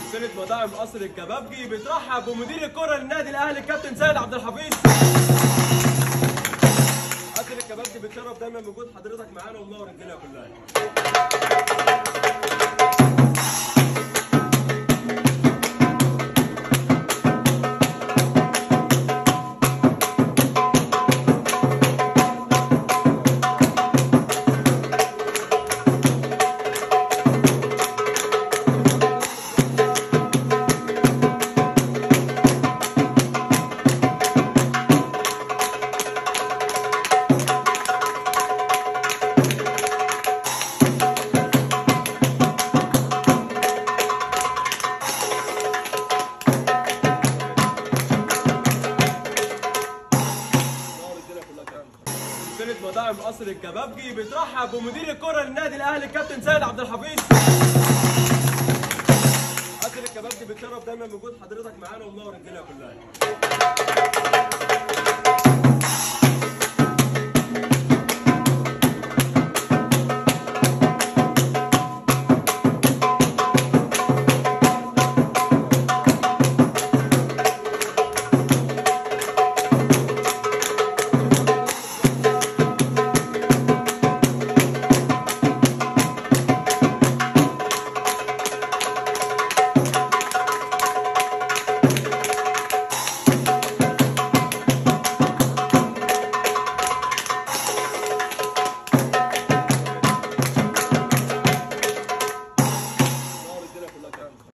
سلسله مطاعم قصر الكبابجي بترحب بمدير الكره للنادي الاهلي الكابتن سيد عبد الحفيظ قصر الكبابجي بتشرف دايما بوجود حضرتك معانا ومنور الدنيا كلها منور الدنيا كلها كمان. سلسله مطاعم قصر الكبابجي بترحب بمدير الكره للنادي الاهلي الكابتن سيد عبد الحفيظ قصر الكبابجي بتشرف دايما بوجود حضرتك معانا ومنور الدنيا كلها